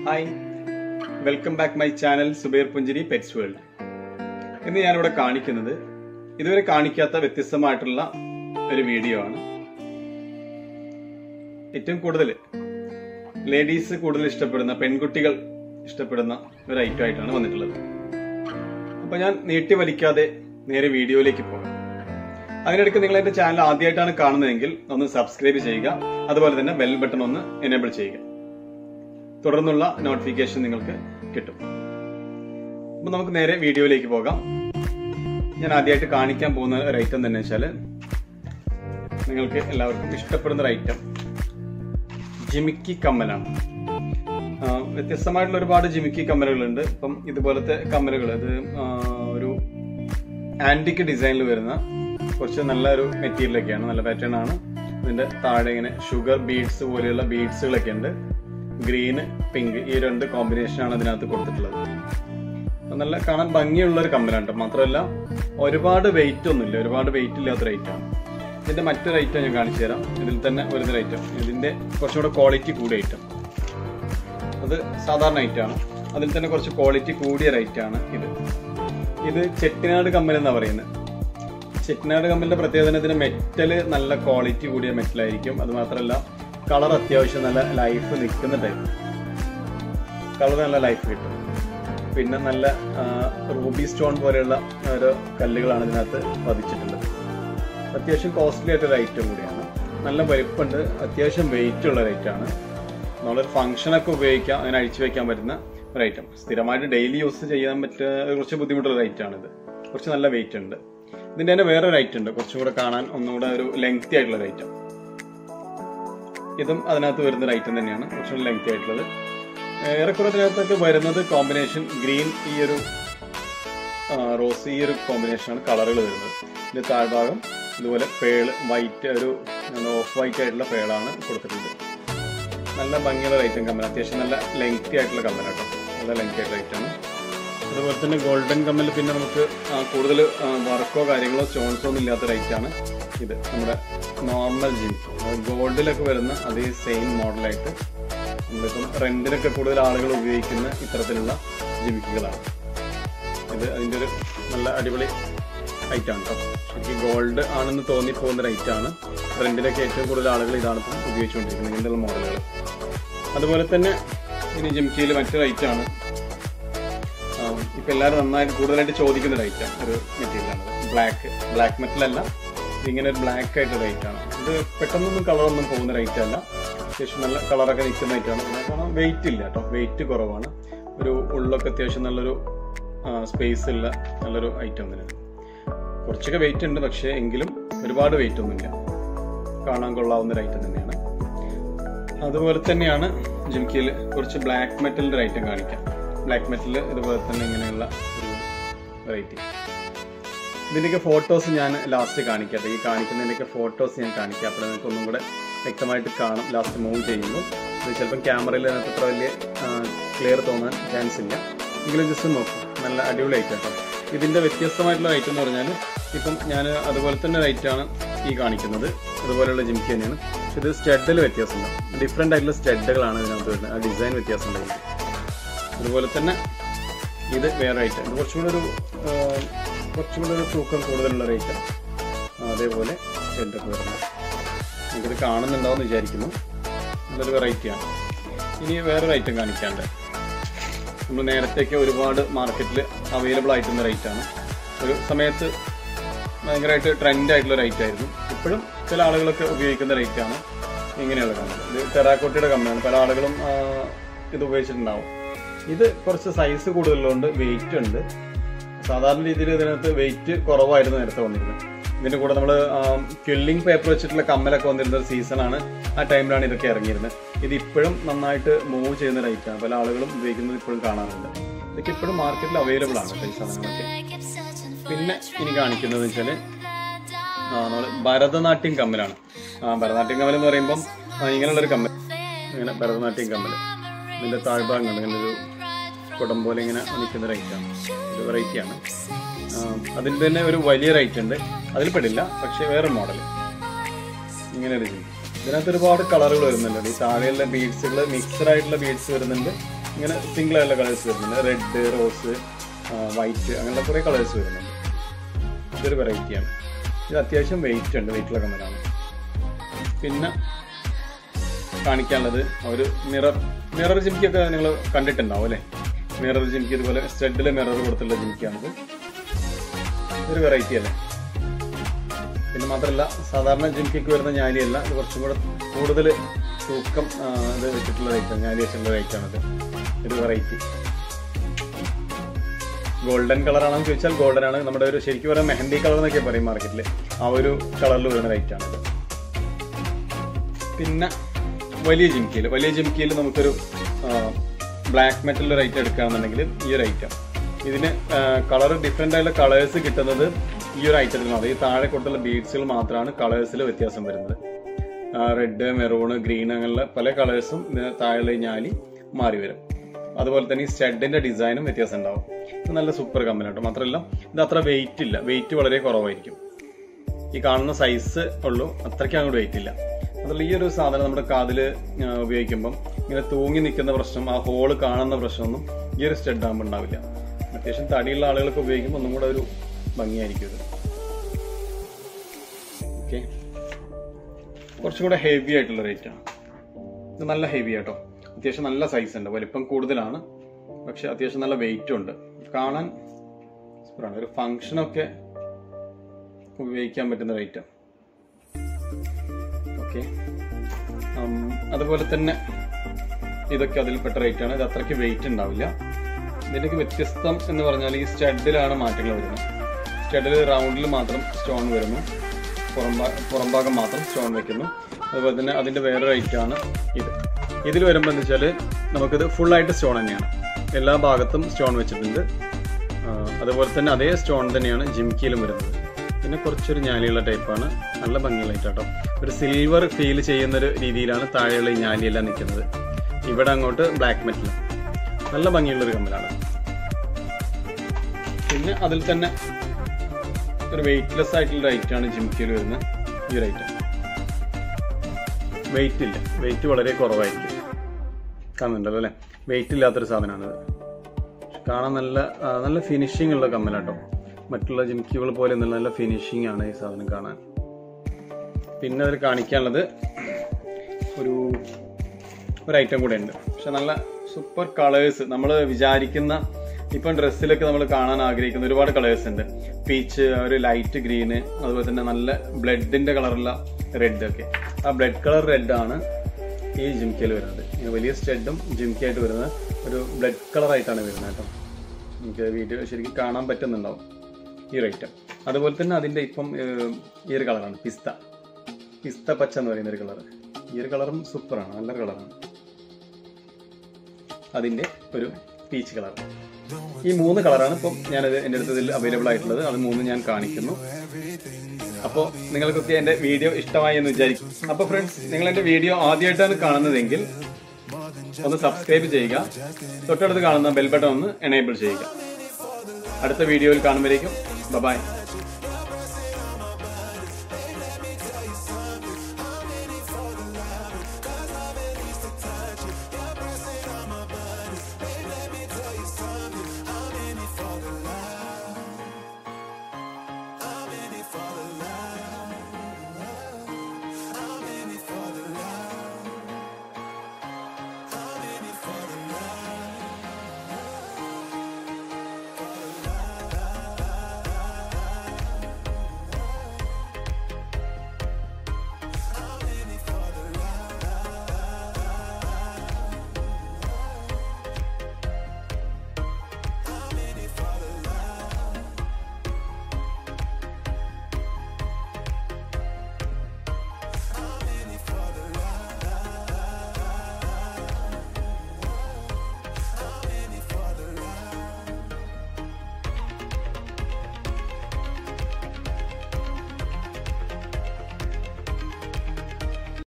hi welcome back my channel Zubair Punchiri pets world ഇന്ന് ഞാനിവിടെ കാണിക്കുന്നത് ഇതുവരെ കാണിക്കാത്ത വ്യത്യസ്തമായിട്ടുള്ള ഒരു വീഡിയോ ആണ് ഏറ്റവും കൂടുതൽ ലേഡീസ് കൂടുതൽ ഇഷ്ടപ്പെടുന്ന പെൺകുട്ടികൾ ഇഷ്ടപ്പെടുന്ന ഒരു ഐറ്റം ആയിട്ടാണ് വന്നിട്ടുള്ളത് അപ്പൊ ഞാൻ നീട്ടി വലിക്കാതെ നേരെ വീഡിയോയിലേക്ക് പോകാം അതിനിടയ്ക്ക് നിങ്ങൾ എന്റെ ചാനൽ ആദ്യമായിട്ടാണ് കാണുന്നതെങ്കിൽ ഒന്ന് സബ്സ്ക്രൈബ് ചെയ്യുക അതുപോലെ തന്നെ ബെൽ ബട്ടൺ ഒന്ന് എനേബിൾ ചെയ്യുക തുടർന്നുള്ള നോട്ടിഫിക്കേഷൻ നിങ്ങൾക്ക് കിട്ടും അപ്പൊ നമുക്ക് നേരെ വീഡിയോയിലേക്ക് പോകാം ഞാൻ ആദ്യമായിട്ട് കാണിക്കാൻ പോകുന്ന ഒരു ഐറ്റം തന്നെ വെച്ചാല് നിങ്ങൾക്ക് എല്ലാവർക്കും ഇഷ്ടപ്പെടുന്ന ഒരു ഐറ്റം ജിമിക്കി കമ്മലാണ് ആ, വ്യത്യസ്തമായിട്ടുള്ള ഒരുപാട് ജിമിക്കി കമ്മലുകളുണ്ട് ഇപ്പം ഇതുപോലത്തെ കമ്മലുകൾ ഇത് ആ, ഒരു ആന്റിക് ഡിസൈനിൽ വരുന്ന കുറച്ച് നല്ല ഒരു മെറ്റീരിയലൊക്കെയാണ് നല്ല പാറ്റേൺ ആണ് ഇതിന്റെ താഴെ ഇങ്ങനെ ഷുഗർ ബീഡ്സ് പോലെയുള്ള ബീഡ്സുകളൊക്കെ ഉണ്ട് ഗ്രീന് പിങ്ക് ഈ രണ്ട് കോമ്പിനേഷൻ ആണ് ഇതിനകത്ത് കൊടുത്തിട്ടുള്ളത് അപ്പൊ നല്ല കാണാൻ ഭംഗിയുള്ള ഒരു കമ്മലാണ് കേട്ടോ മാത്രമല്ല ഒരുപാട് വെയിറ്റ് ഒന്നുമില്ല ഒരുപാട് വെയിറ്റ് ഇല്ലാത്തൊരു ഐറ്റം ഇതിന്റെ മറ്റൊരു ഐറ്റം ഞാൻ കാണിച്ചു തരാം ഇതിൽ തന്നെ വരുന്നൊരു ഐറ്റം ഇതിന്റെ കുറച്ചുകൂടെ ക്വാളിറ്റി കൂടിയ ഐറ്റം അത് സാധാരണ ഐറ്റം ആണ് അതിൽ തന്നെ കുറച്ച് ക്വാളിറ്റി കൂടിയ റൈറ്റ് ആണ് ഇത് ഇത് ചെട്ടിനാട് കമ്മൽ എന്നാ പറയുന്നത് ചെട്ടിനാട് കമ്മലിന്റെ പ്രത്യേകത ഇതിന് മെറ്റല് നല്ല ക്വാളിറ്റി കൂടിയ മെറ്റലായിരിക്കും അത് മാത്രമല്ല കളർ അത്യാവശ്യം നല്ല ലൈഫ് നിൽക്കുന്ന ടൈപ്പ് കളർ നല്ല ലൈഫ് കിട്ടും പിന്നെ നല്ല റൂബി സ്റ്റോൺ പോലെയുള്ള ഓരോ കല്ലുകളാണ് ഇതിനകത്ത് പതിച്ചിട്ടുള്ളത് അത്യാവശ്യം കോസ്റ്റ്ലി ആയിട്ടൊരു ഐറ്റം കൂടിയാണ് നല്ല വലിപ്പമുണ്ട് അത്യാവശ്യം വെയിറ്റ് ഉള്ള ഒരു item ആണ് നമ്മളൊരു ഫംഗ്ഷനൊക്കെ ഉപയോഗിക്കാം അതിന് അഴിച്ചു വെക്കാൻ പറ്റുന്ന ഒരു ഐറ്റം സ്ഥിരമായിട്ട് ഡെയിലി യൂസ് ചെയ്യാൻ പറ്റിയ കുറച്ച് ബുദ്ധിമുട്ടുള്ള ഒരു ഐറ്റം ആണിത് കുറച്ച് നല്ല വെയിറ്റ് ഉണ്ട് ഇതിന്റെ തന്നെ വേറൊരു ഐറ്റം ഉണ്ട് കുറച്ചും കൂടെ കാണാൻ ഒന്നുകൂടെ ഒരു ലെങ്തി ആയിട്ടുള്ള ഒരു ഐറ്റം ഇതും അതിനകത്ത് വരുന്ന ഒരു ഐറ്റം തന്നെയാണ് കുറച്ചുകൂടെ ലെങ്തി ആയിട്ടുള്ളത് ഏറെക്കുറെ ഇതിനകത്തൊക്കെ വരുന്നത് കോമ്പിനേഷൻ ഗ്രീൻ ഈ ഒരു ആ, റോസ് ഈ ഒരു കോമ്പിനേഷനാണ് കളറുകൾ വരുന്നത് ഇതിന്റെ താഴ്ഭാഗം ഇതുപോലെ പേള് വൈറ്റ് ഒരു ഓഫ് വൈറ്റ് ആയിട്ടുള്ള പേളാണ് കൊടുത്തിട്ടുള്ളത് നല്ല ഭംഗിയുള്ള ഐറ്റം കമ്മൽ അത്യാവശ്യം നല്ല ലെങ്തി ആയിട്ടുള്ള കമ്മൽ കേട്ടോ നല്ല ലെങ്തി ആയിട്ടുള്ള ഐറ്റമാണ് അതുപോലെ തന്നെ ഗോൾഡൻ കമ്മൽ പിന്നെ നമുക്ക് ആ, കൂടുതൽ വർക്കോ കാര്യങ്ങളോ സ്റ്റോൺസോ ഒന്നും ഇല്ലാത്തൊരു ഐറ്റമാണ് ഇത് നമ്മുടെ നോർമൽ ജിംക്ക് ഗോൾഡിലൊക്കെ വരുന്ന അതേ സെയിം മോഡലായിട്ട് നമ്മളിപ്പം റെന്റിനൊക്കെ കൂടുതൽ ആളുകൾ ഉപയോഗിക്കുന്ന ഇത്തരത്തിലുള്ള ജിമിക്കുകളാണ് ഇത് അതിൻ്റെ ഒരു നല്ല അടിപൊളി ഐറ്റമാണ് കേട്ടോ ശരിക്കും ഗോൾഡ് ആണെന്ന് തോന്നിപ്പോകുന്ന ഒരു ഐറ്റമാണ് റെന്റിലൊക്കെ ഏറ്റവും കൂടുതൽ ആളുകൾ ഇതാണ് ഇപ്പം ഉപയോഗിച്ചുകൊണ്ടിരിക്കുന്നത് ഇങ്ങനെയുള്ള മോഡലുകൾ അതുപോലെ തന്നെ ഇനി ജിംകിയിൽ മറ്റൊരു ഐറ്റമാണ് ഇപ്പം എല്ലാവരും നന്നായിട്ട് കൂടുതലായിട്ട് ചോദിക്കുന്ന ഒരു ഐറ്റം ഒരു മെറ്റീരിയലാണ് ബ്ലാക്ക് ബ്ലാക്ക് മെറ്റൽ അല്ല ഇതിങ്ങനെ ഒരു ബ്ലാക്ക് ആയിട്ടൊരു ഐറ്റാണ് ഇത് പെട്ടെന്നൊന്നും കളറൊന്നും പോകുന്ന ഒരു ഐറ്റം അല്ല അത്യാവശ്യം നല്ല കളറൊക്കെ നിൽക്കുന്ന ഐറ്റമാണ് കാരണം വെയിറ്റ് ഇല്ല കേട്ടോ വെയിറ്റ് കുറവാണ് ഒരു ഉള്ളൊക്കെ അത്യാവശ്യം നല്ലൊരു സ്പേസ് ഉള്ള നല്ലൊരു ഐറ്റം തന്നെയാണ് കുറച്ചൊക്കെ വെയിറ്റ് ഉണ്ട് പക്ഷേ എങ്കിലും ഒരുപാട് വെയിറ്റ് ഒന്നുമില്ല കാണാൻ കൊള്ളാവുന്ന ഒരു ഐറ്റം തന്നെയാണ് അതുപോലെ തന്നെയാണ് ജിംകിയിൽ കുറച്ച് ബ്ലാക്ക് മെറ്റലിന്റെ ഒരു ഐറ്റം കാണിക്കാം ബ്ലാക്ക് മെറ്റൽ ഇതുപോലെ തന്നെ ഇങ്ങനെയുള്ള ഒരു വെറൈറ്റി ഇതിൻ്റെയൊക്കെ ഫോട്ടോസ് ഞാൻ ലാസ്റ്റ് കാണിക്കാം ഈ കാണിക്കുന്നതിൻ്റെയൊക്കെ ഫോട്ടോസ് ഞാൻ കാണിക്കാം അപ്പോൾ നിങ്ങൾക്ക് ഒന്നും കൂടെ വ്യക്തമായിട്ട് കാണും ലാസ്റ്റ് മൂവ് ചെയ്യുമ്പോൾ ഇത് ചിലപ്പം ക്യാമറയിൽ അതിനകത്ത് അത്ര വലിയ ക്ലിയർ തോന്നാൻ ചാൻസ് ഇല്ല എങ്കിലും ജസ്റ്റ് നോക്കും നല്ല അടിപൊളി ഐറ്റം കേട്ടോ ഇതിൻ്റെ വ്യത്യസ്തമായിട്ടുള്ള ഐറ്റം എന്ന് പറഞ്ഞാൽ ഇപ്പം ഞാൻ അതുപോലെ തന്നെ ഒരു ഐറ്റമാണ് ഈ കാണിക്കുന്നത് അതുപോലെയുള്ള ജിംകി തന്നെയാണ് പക്ഷെ ഇത് സ്റ്റഡിൽ വ്യത്യാസമുണ്ട് ഡിഫറെൻ്റ് ആയിട്ടുള്ള സ്റ്റഡുകളാണ് ഇതിനകത്ത് വരുന്നത് ആ ഡിസൈൻ വ്യത്യാസം ഉണ്ടായിരിക്കും അതുപോലെ തന്നെ ഇത് വേറെ ഐറ്റം ഇത് കുറച്ചുകൂടെ ഒരു ആ, കുറച്ചുകൂടെ ഒരു തൂക്കം കൂടുതലുള്ള ഒരു ഐറ്റം അതേപോലെ സ്റ്റഡൊക്കെ വരുന്നത് നിങ്ങൾക്കിത് കാണുന്നുണ്ടാവും വിചാരിക്കുന്നു നല്ലൊരു വെറൈറ്റിയാണ് ഇനി വേറൊരു ഐറ്റം കാണിക്കാണ്ട് നമ്മൾ നേരത്തെയൊക്കെ ഒരുപാട് മാർക്കറ്റിൽ അവൈലബിൾ ആയിട്ടുള്ള ഒരു ഐറ്റമാണ് ഒരു സമയത്ത് ഭയങ്കരമായിട്ട് ട്രെൻഡ് ആയിട്ടുള്ള ഒരു ഐറ്റം ആയിരുന്നു ഇപ്പോഴും ചില ആളുകളൊക്കെ ഉപയോഗിക്കുന്ന ഒരു ഐറ്റമാണ് ഇങ്ങനെയുള്ള കമ്മൽ ഇത് ടെറാക്കോട്ടയുടെ കമ്മലാണ് പല ആളുകളും ആ, ഇത് ഉപയോഗിച്ചിട്ടുണ്ടാവും ഇത് കുറച്ച് സൈസ് കൂടുതലുള്ളതുകൊണ്ട് വെയിറ്റ് ഉണ്ട് സാധാരണ രീതിയിൽ ഇതിനകത്ത് വെയിറ്റ് കുറവായിരുന്നു നേരത്തെ വന്നിരുന്നത് ഇതിന്റെ കൂടെ നമ്മൾ ക്വില്ലിംഗ് പേപ്പർ വെച്ചിട്ടുള്ള കമ്മലൊക്കെ വന്നിരുന്ന ഒരു സീസണാണ് ആ ടൈമിലാണ് ഇതൊക്കെ ഇറങ്ങിയിരുന്നത് ഇത് ഇപ്പോഴും നന്നായിട്ട് മൂവ് ചെയ്യുന്ന ഒരു ഐറ്റമാണ് പല ആളുകളും ഉപയോഗിക്കുന്നത് ഇപ്പോഴും കാണാറുണ്ട് ഇതൊക്കെ ഇപ്പോഴും മാർക്കറ്റിൽ അവൈലബിൾ ആണ് കേട്ടോ ഈ സാധനങ്ങളൊക്കെ പിന്നെ ഇനി കാണിക്കുന്നത് വെച്ചാൽ നമ്മൾ ഭരതനാട്യം കമ്മലാണ് ആ ഭരതനാട്യം കമ്മൽ എന്ന് പറയുമ്പം ആ, ഇങ്ങനെയുള്ളൊരു കമ്മൽ ഇങ്ങനെ ഭരതനാട്യം കമ്മൽ ഇതിന്റെ താഴ്ഭാഗം കണ്ട് ഇങ്ങനെ ഒരു കുടം പോലെ ഇങ്ങനെ നിൽക്കുന്ന ഒരു ഐറ്റാണ് ഒരു വെറൈറ്റിയാണ് അതിൻ്റെ തന്നെ ഒരു വലിയ റൈറ്റ് ഉണ്ട് അതിൽ പെടില്ല പക്ഷെ വേറെ മോഡൽ ഇങ്ങനെ ഒരു രീതി ഇതിനകത്ത് ഒരുപാട് കളറുകൾ വരുന്നുണ്ട് ഈ താഴെയുള്ള ബീഡ്സുകൾ മിക്സഡ് ആയിട്ടുള്ള ബീഡ്സ് വരുന്നുണ്ട് ഇങ്ങനെ സിംഗിൾ ആയിട്ടുള്ള കളേഴ്സ് വരുന്നുണ്ട് റെഡ് റോസ് വൈറ്റ് അങ്ങനെയുള്ള കുറേ കളേഴ്സ് വരുന്നുണ്ട് ഇതൊരു വെറൈറ്റിയാണ് ഇത് അത്യാവശ്യം വെയിറ്റ് ഉണ്ട് വെയിറ്റുള്ള കമ്മലാണ് പിന്നെ കാണിക്കാനുള്ളത് ഒരു മിറർ മിറർ ജിമിക്കൊക്കെ നിങ്ങൾ കണ്ടിട്ടുണ്ടാവും അല്ലേ മിറർ ജിമിക്ക് ഇതുപോലെ സ്റ്റഡിൽ മിറർ കൊടുത്തുള്ള ജിമിക്കാണിത് ഒരു വെറൈറ്റി അല്ലേ പിന്നെ മാത്രമല്ല സാധാരണ ജിമിക്കൊക്കെ വരുന്ന ഞാലിയല്ല ഇത് കുറച്ചും കൂടെ കൂടുതൽ തൂക്കം ആ, ഇത് വെച്ചിട്ടുള്ള റേറ്റാണ് ഞാലി വെച്ചിട്ടുള്ള റേറ്റാണിത് ഒരു വെറൈറ്റി ഗോൾഡൻ കളറാണെന്ന് ചോദിച്ചാൽ ഗോൾഡൻ ആണ് നമ്മുടെ ഒരു ശരിക്കും പറയാൻ മെഹന്തി കളർ എന്നൊക്കെ പറയും മാർക്കറ്റിൽ ആ ഒരു കളറിൽ വരുന്ന റേറ്റ് ആണിത് പിന്നെ വലിയ ജിംകിയിൽ വലിയ ജിംകിയിൽ നമുക്കൊരു ബ്ലാക്ക് മെറ്റൽ റേറ്റ് എടുക്കുകയാണെന്നുണ്ടെങ്കിൽ ഈ ഒരു ഐറ്റം ഇതിന് കളർ ഡിഫറെൻ്റ് ആയിട്ടുള്ള കളേഴ്സ് കിട്ടുന്നത് ഈ ഒരു ഐറ്റത്തിൽ മാത്രം ഈ താഴെ കൊടുത്തുള്ള ബീഡ്സുകൾ മാത്രമാണ് കളേഴ്സിൽ വ്യത്യാസം വരുന്നത് റെഡ് മെറൂൺ ഗ്രീൻ അങ്ങനെയുള്ള പല കളേഴ്സും ഇതിന് താഴെ ഞാലി മാറി വരും അതുപോലെ തന്നെ ഈ സ്റ്റഡിന്റെ ഡിസൈനും വ്യത്യാസം ഉണ്ടാവും ഇത് നല്ല സൂപ്പർ കമ്പനി കേട്ടോ മാത്രമല്ല ഇത് അത്ര വെയിറ്റ് ഇല്ല വെയിറ്റ് വളരെ കുറവായിരിക്കും ഈ കാണുന്ന സൈസ് ഉള്ളൂ അത്രയ്ക്ക് അങ്ങോട്ട് വെയിറ്റ് ഇല്ല അതുള്ള ഈ ഒരു സാധനം നമ്മുടെ കാതിൽ ഉപയോഗിക്കുമ്പം ഇങ്ങനെ തൂങ്ങി നിൽക്കുന്ന പ്രശ്നം ആ ഹോള് കാണുന്ന പ്രശ്നമൊന്നും ഈ ഒരു സ്റ്റഡ് ആകുമ്പോൾ ഉണ്ടാവില്ല അത്യാവശ്യം തടിയുള്ള ആളുകൾക്ക് ഉപയോഗിക്കുമ്പോൾ ഒന്നും കൂടെ ഒരു ഭംഗിയായിരിക്കും ഇത് ഓക്കെ കുറച്ചും കൂടെ ഹെവി ആയിട്ടുള്ള റേറ്റ് ആണ് ഇത് നല്ല ഹെവി ആട്ടോ അത്യാവശ്യം നല്ല സൈസ് ഉണ്ട് വലിപ്പം കൂടുതലാണ് പക്ഷെ അത്യാവശ്യം നല്ല വെയിറ്റും ഉണ്ട് കാണാൻ സൂപ്പറാണ് ഒരു ഫങ്ഷനൊക്കെ ഉപയോഗിക്കാൻ പറ്റുന്ന ഒരു ഐറ്റം ഓക്കെ അതുപോലെ തന്നെ ഇതൊക്കെ അതിൽപ്പെട്ട റേറ്റ് ആണ് ഇത് അത്രയ്ക്ക് വെയിറ്റ് ഉണ്ടാവില്ല ഇതിൻ്റെയൊക്കെ വ്യത്യസ്തം എന്ന് പറഞ്ഞാൽ ഈ സ്റ്റഡിലാണ് മാറ്റങ്ങൾ വരുന്നത് സ്റ്റഡിൽ റൗണ്ടിൽ മാത്രം സ്റ്റോൺ വരുന്നു പുറംഭാ പുറംഭാഗം മാത്രം സ്റ്റോൺ വെക്കുന്നു അതുപോലെ തന്നെ അതിൻ്റെ വേറൊരു ഐറ്റമാണ് ഇത് ഇതിൽ വരുമ്പോൾ എന്താ വെച്ചാൽ നമുക്കിത് ഫുള്ളായിട്ട് സ്റ്റോൺ തന്നെയാണ് എല്ലാ ഭാഗത്തും സ്റ്റോൺ വെച്ചിട്ടുണ്ട് ആ, അതുപോലെ തന്നെ അതേ സ്റ്റോൺ തന്നെയാണ് ജിംകിയിലും വരുന്നത് പിന്നെ കുറച്ചൊരു ഞാലിയുള്ള ടൈപ്പാണ് നല്ല ഭംഗിയുള്ള ഐറ്റം കേട്ടോ ഒരു സിൽവർ ഫീൽ ചെയ്യുന്ന ഒരു രീതിയിലാണ് താഴെയുള്ള ഈ ഞാലിയെല്ലാം നിൽക്കുന്നത് ഇവിടെ അങ്ങോട്ട് ബ്ലാക്ക് മെറ്റൽ നല്ല ഭംഗിയുള്ള ഒരു കമ്മലാണ് പിന്നെ അതിൽ തന്നെ ഒരു വെയിറ്റ്ലെസ് ആയിട്ടുള്ള ഐറ്റം ആണ് ജിംകിയിൽ വരുന്ന ഈ ഒരു ഐറ്റം വെയിറ്റ് ഇല്ല വെയിറ്റ് വളരെ കുറവായിരിക്കും കാണുന്നുണ്ടല്ലോ അല്ലേ വെയിറ്റ് ഇല്ലാത്തൊരു സാധനമാണിത് കാണാൻ നല്ല ആ, നല്ല ഫിനിഷിംഗ് ഉള്ള കമ്മലാട്ടോ മറ്റുള്ള ജിംക്കികൾ പോലെ ഒന്നും നല്ല ഫിനിഷിംഗ് ആണ് ഈ സാധനം കാണാൻ പിന്നെ അതിൽ കാണിക്കാനുള്ളത് ഒരു ഒരു ഐറ്റം കൂടെ ഉണ്ട് പക്ഷെ നല്ല സൂപ്പർ കളേഴ്സ് നമ്മൾ വിചാരിക്കുന്ന ഇപ്പം ഡ്രസ്സിലൊക്കെ നമ്മൾ കാണാൻ ആഗ്രഹിക്കുന്ന ഒരുപാട് കളേഴ്സ് ഉണ്ട് പീച്ച് ഒരു ലൈറ്റ് ഗ്രീന് അതുപോലെ തന്നെ നല്ല ബ്ലഡിന്റെ കളറുള്ള റെഡ് ഒക്കെ ആ ബ്ലഡ് കളർ റെഡ് ആണ് ഈ ജിംക്കയിൽ വരുന്നത് ഇങ്ങനെ വലിയ സ്റ്റെഡും ജിംക്കി ആയിട്ട് വരുന്നത് ഒരു ബ്ലഡ് കളർ ആയിട്ടാണ് വരുന്നത് കേട്ടോ നമുക്ക് വീഡിയോ ശരിക്കും കാണാൻ പറ്റുന്നുണ്ടാവും ഈ ഒരു ഐറ്റം അതുപോലെ തന്നെ അതിന്റെ ഇപ്പം ഏഹ്, ഈ ഒരു കളറാണ് പിസ്ത പിസ്ത പച്ച എന്ന് പറയുന്ന ഒരു കളർ ഈ ഒരു കളറും സൂപ്പറാണ് നല്ല കളറാണ് അതിന്റെ ഒരു പീച്ച് കളർ ഈ മൂന്ന് കളറാണ് ഇപ്പം ഞാനത് എൻ്റെ അടുത്ത് ഇതിൽ അവൈലബിൾ ആയിട്ടുള്ളത് അത് മൂന്ന് ഞാൻ കാണിക്കുന്നു അപ്പോൾ നിങ്ങൾക്കൊക്കെ എൻ്റെ വീഡിയോ ഇഷ്ടമായി എന്ന് വിചാരിക്കും അപ്പോൾ ഫ്രണ്ട്സ് നിങ്ങൾ എൻ്റെ വീഡിയോ ആദ്യമായിട്ടാണ് കാണുന്നതെങ്കിൽ ഒന്ന് സബ്സ്ക്രൈബ് ചെയ്യുക തൊട്ടടുത്ത് കാണുന്ന ബെൽ ബട്ടൺ ഒന്ന് എനേബിൾ ചെയ്യുക അടുത്ത വീഡിയോയിൽ കാണുമ്പോഴേക്കും ബൈ